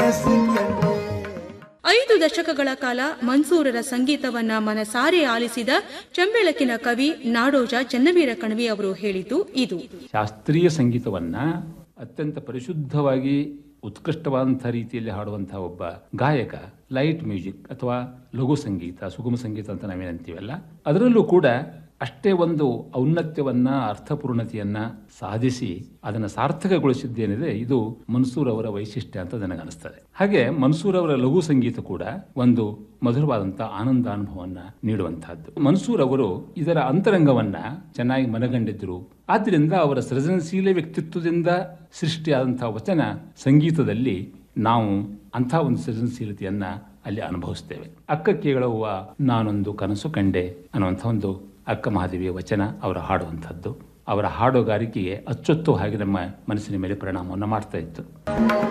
ಕನಸು ಕಂಡೆ ಐದು ದಶಕಗಳ ಕಾಲ ಮನ್ಸೂರರ ಸಂಗೀತವನ್ನ ಮನಸಾರೆ ಆಲಿಸಿದ ಚೆಂಬೆಳಕಿನ ಕವಿ ನಾಡೋಜ ಚನ್ನವೀರ ಕಣವಿ ಅವರು ಹೇಳಿದ್ದು ಇದು ಶಾಸ್ತ್ರೀಯ ಸಂಗೀತವನ್ನ ಅತ್ಯಂತ ಪರಿಶುದ್ಧವಾಗಿ ಉತ್ಕೃಷ್ಟವಾದಂಥ ರೀತಿಯಲ್ಲಿ ಹಾಡುವಂತಹ ಒಬ್ಬ ಗಾಯಕ ಲೈಟ್ ಮ್ಯೂಸಿಕ್ ಅಥವಾ ಲಘು ಸಂಗೀತ ಸುಗಮ ಸಂಗೀತ ಅಂತ ನಾವೇನಂತೀವಲ್ಲ ಅದರಲ್ಲೂ ಕೂಡ ಅಷ್ಟೇ ಒಂದು ಔನ್ನತ್ಯವನ್ನ ಅರ್ಥಪೂರ್ಣತೆಯನ್ನ ಸಾಧಿಸಿ ಅದನ್ನು ಸಾರ್ಥಕಗೊಳಿಸಿದ್ದೇನಿದೆ ಇದು ಮನ್ಸೂರ್ ಅವರ ವೈಶಿಷ್ಟ್ಯ ಅಂತ ನನಗನ್ನಿಸ್ತದೆ ಹಾಗೆ ಮನ್ಸೂರ್ ಅವರ ಲಘು ಸಂಗೀತ ಕೂಡ ಒಂದು ಮಧುರವಾದಂತಹ ಆನಂದಾನುಭವನ್ನ ನೀಡುವಂತಹದ್ದು ಮನ್ಸೂರ್ ಅವರು ಇದರ ಅಂತರಂಗವನ್ನ ಚೆನ್ನಾಗಿ ಮನಗಂಡಿದ್ರು ಆದ್ರಿಂದ ಅವರ ಸೃಜನಶೀಲ ವ್ಯಕ್ತಿತ್ವದಿಂದ ಸೃಷ್ಟಿಯಾದಂತಹ ವಚನ ಸಂಗೀತದಲ್ಲಿ ನಾವು ಅಂಥ ಒಂದು ಸೃಜನಶೀಲತೆಯನ್ನ ಅಲ್ಲಿ ಅನುಭವಿಸ್ತೇವೆ ಅಕ್ಕ ಕೇಳುವ ನಾನೊಂದು ಕನಸು ಕಂಡೆ ಅನ್ನುವಂಥ ಒಂದು ಅಕ್ಕ ಮಹಾದೇವಿಯ ವಚನ ಅವರು ಹಾಡುವಂಥದ್ದು ಅವರ ಹಾಡುಗಾರಿಕೆಗೆ ಅಚ್ಚೊತ್ತು ಹಾಗೆ ನಮ್ಮ ಮನಸ್ಸಿನ ಮೇಲೆ ಪರಿಣಾಮವನ್ನು ಮಾಡ್ತಾ ಇತ್ತು